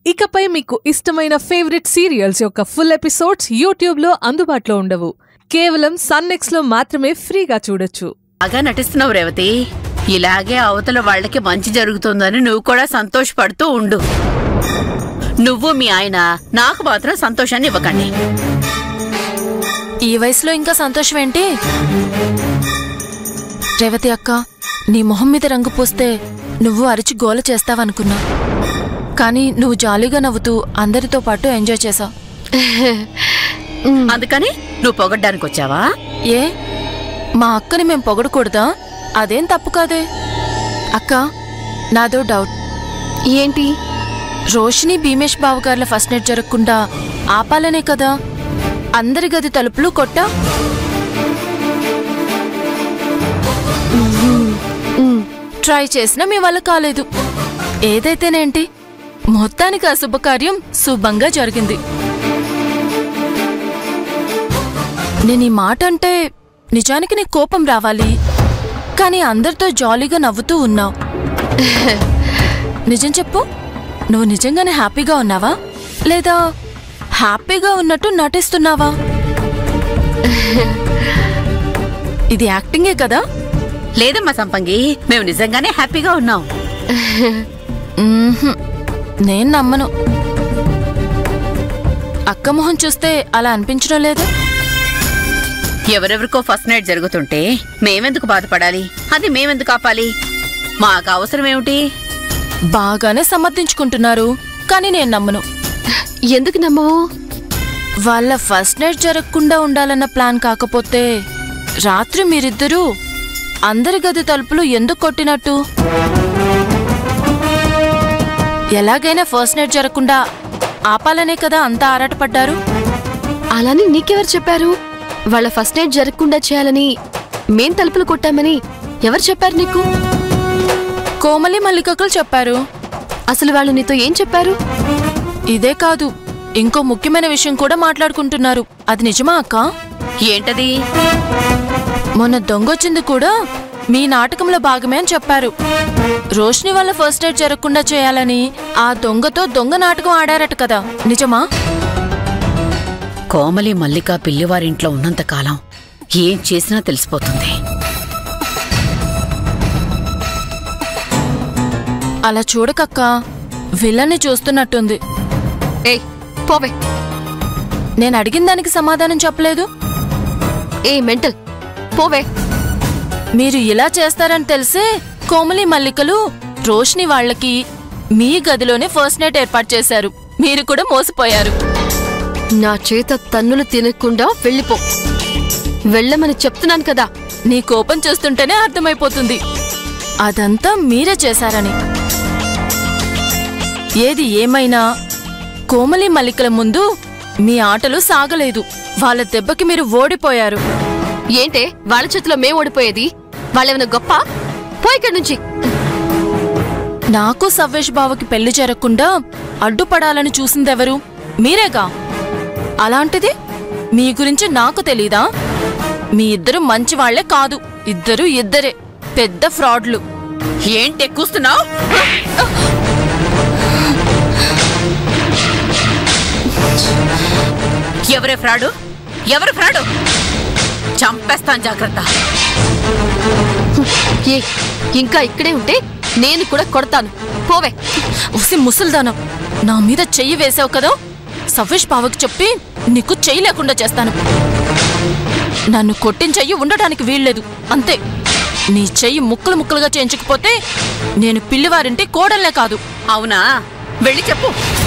ఇకపై మీకు ఇష్టమైన ఫేవరెట్ సీరియల్స్ యొక్క ఫుల్ ఎపిసోడ్స్ యూట్యూబ్లో అందుబాటులో ఉండవు కేవలం సన్నెక్స్లో మాత్రమే ఫ్రీగా చూడొచ్చు బాగా నటిస్తున్నావు రేవతి ఇలాగే అవతల వాళ్ళకి మంచి జరుగుతుందని నువ్వు కూడా సంతోషపడుతూ ఉండు నువ్వు మీ ఆయన నాకు మాత్రం సంతోషాన్ని ఇవ్వకండి ఈ వయసులో ఇంకా సంతోషం ఏంటి రేవతి అక్క నీ మొహం మీద రంగు పూస్తే నువ్వు అరిచి గోల చేస్తావనుకున్నా కానీ నువ్వు జాలీగా నవ్వుతూ అందరితో పాటు ఎంజాయ్ చేసావు అందుకని నువ్వు పొగడ్డానికి వచ్చావా ఏ మా అక్కని మేం పొగడకూడదా అదేం తప్పు కాదే అక్క నాదో డౌట్ ఏంటి రోషిని భీమేష్ బావ గార్ల ఫస్ట్ నైట్ జరగకుండా ఆపాలనే కదా అందరి గది తలుపులు కొట్టా ట్రై చేసినా మీ వల్ల కాలేదు ఏదైతేనేంటి మొత్తానికి ఆ శుభకార్యం శుభంగా జరిగింది నేను ఈ మాట అంటే నిజానికి నీ కోపం రావాలి కానీ అందరితో జాలీగా నవ్వుతూ ఉన్నావు నిజం చెప్పు నువ్వు నిజంగానే హ్యాపీగా ఉన్నావా లేదా హ్యాపీగా ఉన్నట్టు నటిస్తున్నావా ఇది యాక్టింగే కదా లేదమ్మా సంపంగి మేము నిజంగానే హ్యాపీగా ఉన్నాం మ్మ్హ్మ్. నేను నమ్మను అక్క మొహం చూస్తే అలా అనిపించడం లేదు ఎవరెవరికో ఫస్ట్ నైట్ జరుగుతుంటే మేమెందుకు బాధపడాలి అది మేమెందుకు ఆపాలి మాకు అవసరం ఏమిటి బాగానే సమర్థించుకుంటున్నారు కానీ నేను నమ్మను ఎందుకు నమ్మవు వాళ్ళ ఫస్ట్ నైట్ జరగకుండా ఉండాలన్న ప్లాన్ కాకపోతే రాత్రి మీరిద్దరూ అందరి గది తలుపులు ఎందుకు కొట్టినట్టు ఎలాగైనా ఫస్ట్ నైట్ జరగకుండా ఆపాలనే కదా అంతా ఆరాటపడ్డారు అలాని నీకెవరు చెప్పారు వాళ్ళ ఫస్ట్ నైట్ జరగకుండా చేయాలని మేం తలుపులు కొట్టామని ఎవరు చెప్పారు నీకు కోమలి మల్లికకులు చెప్పారు అసలు వాళ్ళు నీతో ఏం చెప్పారు ఇదే కాదు ఇంకో ముఖ్యమైన విషయం కూడా మాట్లాడుకుంటున్నారు అది నిజమా అక్క ఏంటది మొన్న దొంగొచ్చింది కూడా మీ నాటకంలో భాగమే అని చెప్పారు రోషిని వాళ్ళ ఫస్ట్ నైట్ జరగకుండా చేయాలని ఆ దొంగతో దొంగ నాటకం ఆడారట కదా నిజమా కోమలి మల్లిక పిల్లివారింట్లో ఉన్నంత కాలం ఏం చేసినా తెలిసిపోతుంది అలా చూడకక్క విలన్ని చూస్తున్నట్టుంది ఏయ్ పోవే నేను అడిగిన దానికి సమాధానం చెప్పలేదు ఏ మెంటల్ పోవే మీరు ఇలా చేస్తారని తెలిసే కోమలి మల్లికలు రోషిని వాళ్ళకి మీ గదిలోనే ఫస్ట్ నైట్ ఏర్పాటు చేశారు మీరు కూడా మోసపోయారు నా చేత తన్నులు తినకుండా వెళ్ళిపో వెళ్ళమని చెప్తున్నాను కదా నీ కోపం చూస్తుంటేనే అర్థమైపోతుంది అదంతా మీరే చేశారని ఏది ఏమైనా కోమలి మల్లికల ముందు మీ ఆటలు సాగలేదు వాళ్ళ దెబ్బకి మీరు ఓడిపోయారు ఏంటే వాళ్ళ చేతిలో మేం ఓడిపోయేది వాళ్ళేమైనా గొప్ప పో ఇక్కడి నుంచి నాకు సవ్వేష్ బావకి పెళ్లి జరగకుండా అడ్డుపడాలని చూసిందెవరు మీరేగా అలాంటిది మీ గురించి నాకు తెలీదా మీ ఇద్దరు మంచి వాళ్లే కాదు ఇద్దరు ఇద్దరే పెద్ద ఫ్రాడ్లు ఏంటి ఎక్కుస్తున్నావు ఎవరే ఫ్రాడు ఎవరు ఫ్రాడు చంపేస్తాను జాగ్రత్త ఏ ఇంకా ఇక్కడే ఉంటే నేను కూడా కొడతాను పోవే ఉసి ముసల్దానం నా మీద చెయ్యి వేసావు కదా సవ్వేష్ బావకి చెప్పి నీకు చెయ్యి లేకుండా చేస్తాను నన్ను కొట్టిన చెయ్యి ఉండటానికి వీల్లేదు అంతే నీ చెయ్యి ముక్కలు ముక్కలుగా చేయించకపోతే నేను పిల్లివారింటి కోడల్లే కాదు అవునా వెళ్ళి చెప్పు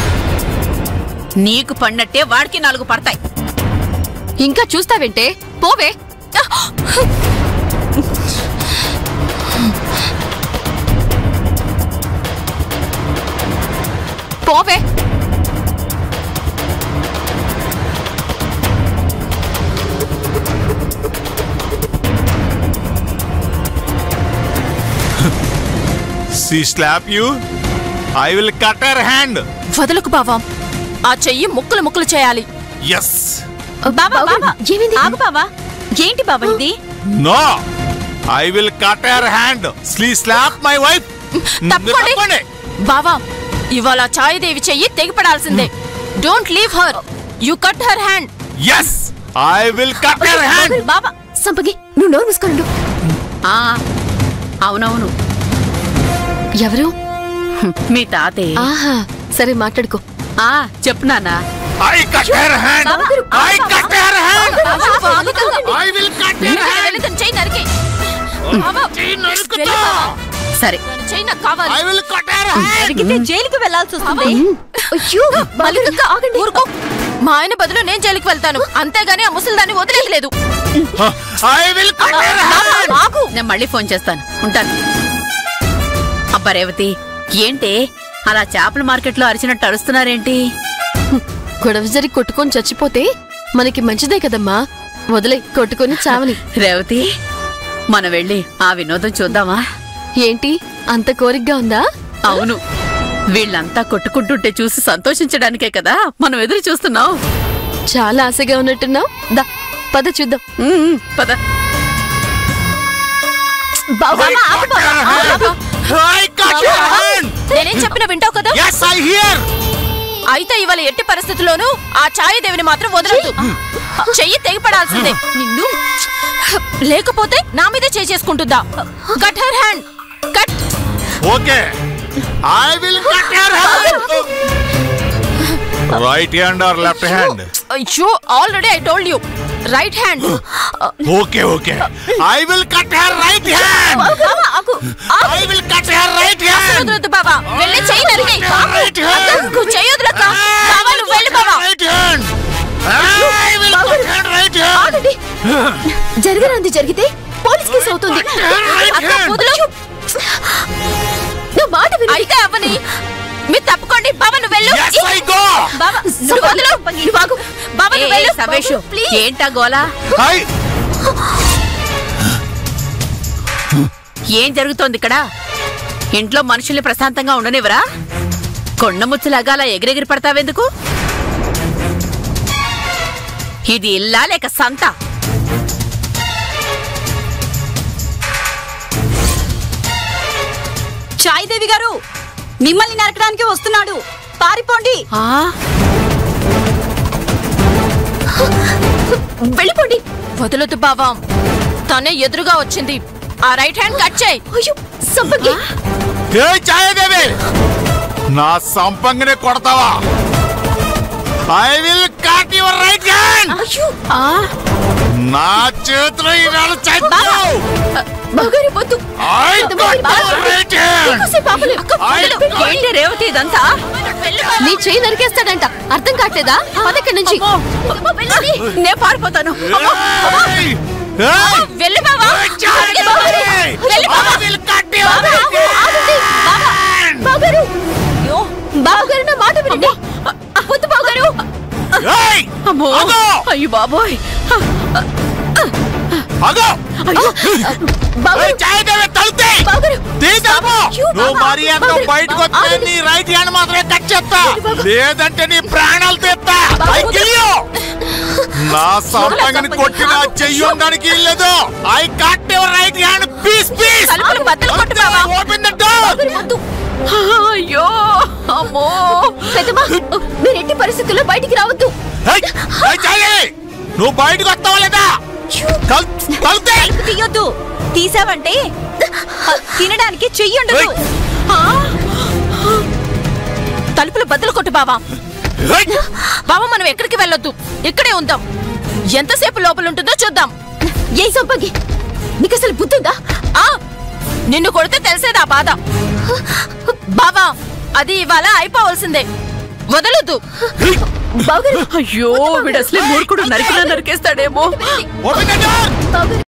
నీకు పడినట్టే వాడికి నాలుగు పడతాయి ఇంకా చూస్తావేంటే పోవే పోవే She slap you? I will cut her hand. వదలకు బావా ఆ చెయ్యి ముక్కలు ముక్కలు చేయాలి Yes. బాబా బాబా ఏమైంది? ఆగు బాబా ఏంటి బాబా ఇది No. I will cut her hand. She slap my wife. తప్పండి. తప్పండి. బావా ఇవాళ ఛాయదేవి చెయ్యి తెగిపడాల్సిందే don't leave her you cut her hand yes I will cut your hand బాబా సంపగి నువ్వు నోరు మూసుకోండు ఆ అవునవును ఎవరు మీ తాతే ఆహా సరే మాట్లాడుకో ఆ చెప్పు నాన్న I cut your hand I cut your hand I will cut your hand చెయ్యి నరికి బాబా, వెళ్ళు బాబా. సరే తన చెయ్యి నాకు కావాలి I will cut your hand అడిగితే జైలుకి వెళ్లాల్సి వస్తుంది అయ్యో మల్లిక ఆగండి ఊరుకో మా ఆయన బదులు నేను జైలుకి వెళ్తాను అంతేగాని ఆ ముసలిదాన్ని వదిలేదు లేదు I will cut your hand ఆగు నేను మళ్ళీ ఫోన్ చేస్తాను ఉంటాను అబ్బా రేవతి ఏంటి అలా చేపల మార్కెట్లో అరిచినట్టు అరుస్తున్నారేంటి గొడవ జరి కొట్టుకొని చచ్చిపోతే మనకి మంచిదే కదమ్మా వదిలే కొట్టుకొని చావని రేవతి మనం వెళ్ళి ఆ వినోదం చూద్దామా ఏంటి అంత కోరికగా ఉందా అవును వీళ్ళంతా కొట్టుకుంటుంటే చూసి సంతోషించడానికే కదా మనం ఎదురు చూస్తున్నాం చాలా ఆశగా ఉన్నట్టున్నావు దా పద చూద్దాం ఉమ్, పద ఐ కట్ యువర్ హ్యాండ్ నేనేం చెప్పినా వింటావు కదా ఎస్ ఐ హియర్ అయితే ఇవాళ ఎట్టి పరిస్థితుల్లోనూ ఆ ఛాయదేవిని మాత్రం వదలదు చెయ్యి తెగిపడాల్సిందే నిన్ను లేకపోతే నా మీదే చేయి చేసుకుంటుందా cut her hand cut okay I will cut your hand right hand or left hand అయ్యో already I told you right hand okay okay I will cut her right hand I will cut her right hand వదలొద్దు బాబా వెళ్ళి చెయ్యి నరికేయ్. Right hand. నువ్వు చెయ్యి వదలక్క బాబా నువ్వు వెళ్ళు బాబా right hand I will cut her right hand జరగరాంది జరిగితే పోలీస్ కేసు అవుతుంది రైట్ అక్క హ్యాండ్ వదులు నా మాట విను అయితే అవ్వని మీరు తప్పుకోండి బాబా నువ్వు వెళ్ళు yes i go బాబా నువ్వు వదలు నువ్వు ఆగు. బాబా ఏ, నువ్వు ఏ, వెళ్ళు సవేషు ప్లీజ్ ఏంటా గోలా హై ఏం జరుగుతోంది ఇక్కడ ఇంట్లో మనుషుల్ని ప్రశాంతంగా ఉండనివరా కొండ ముచ్చులాగా అలా ఎగిరెగిరి పడతావెందుకు ఇది ఇల్లా లేక సంత చాయిదేవి గారు మిమ్మల్ని నరకడానికి వస్తున్నాడు పారిపోండి ఆ వెళ్ళిపోండి వదలొద్దు బావా తనే ఎదురుగా వచ్చింది ఆ రైట్ హ్యాండ్ కట్ చేయి అయ్యో సంపంగి ఏ ఛాయదేవి నా సంపంగిని కొడతావా I will cut your right hand అయ్యో నా చేతిలో ఈవేళ చచ్చావు బాగారి వద్దు I cut your right hand ఎక్కువసేపు ఆపలేం. ఐ ఏంటి రేవతి ఇదంతా నీ చేయి నరికేస్తాడంట అర్థం కావట్లేదా పదక్కడి నుంచి నేను పారిపోతాను ఏయ్! ఏయ్! వెళ్ళు బావా ఏయ్, ఛాయదేవి! వెళ్ళు బావా I will cut your right hand! బాగారు బాగారు నా మాట వినండి వద్దు బాగారు ఏయ్! అమ్మో ఆగు! అయ్యో బాబోయ్ ఆగు! బాగారు ఏయ్, ఛాయదేవి, తలుపు బాగారు తీసాము అయ్యో, నువ్వు బాబా, మరి అంత బాబా, బయటకు వస్తే ఆగండి. నీ రైట్ హ్యాండ్ మాత్రమే కట్ చేస్తా లేదంటే నీ ప్రాణాలు తీస్తా I kill you. నా సంపంగిని కొట్టిన చెయ్యి ఉండడానికి లేదు I cut your right hand piece piece తలుపులు బద్దలు కొట్టు బావా ఓపెన్ ద డోర్ వద్దు అయ్యో అమ్మో పెద్దమా మీరు ఎట్టి పరిస్థితుల్లో బయటికి రావద్దు నువ్వు బయటకు వస్తావా లేదా కల్- తలుపుతే. తీయొద్దు తీసావంటే ఆ, తినడానికి చెయ్యుండదు ఏయ్. తలుపులు బద్దలు కొట్టు బావా ఏయ్! బావా మనం ఎక్కడికి వెళ్ళొద్దు ఇక్కడే ఉందాం ఎంతసేపు లోపల ఉంటుందో చూద్దాం ఏ సంపంగి నీకు అసలు బుద్ధుందా ఆ నిన్ను కొడితే తెలిసేదా బాధ బావా అది ఇవాళ అయిపోవలసిందే వదలొద్దు ఏయ్! బాగారు అయ్యో వీడు అసలే మూర్ఖుడు నరికినా నరికేస్తాడేమో ఓపెన్ ద డోర్ బాగారు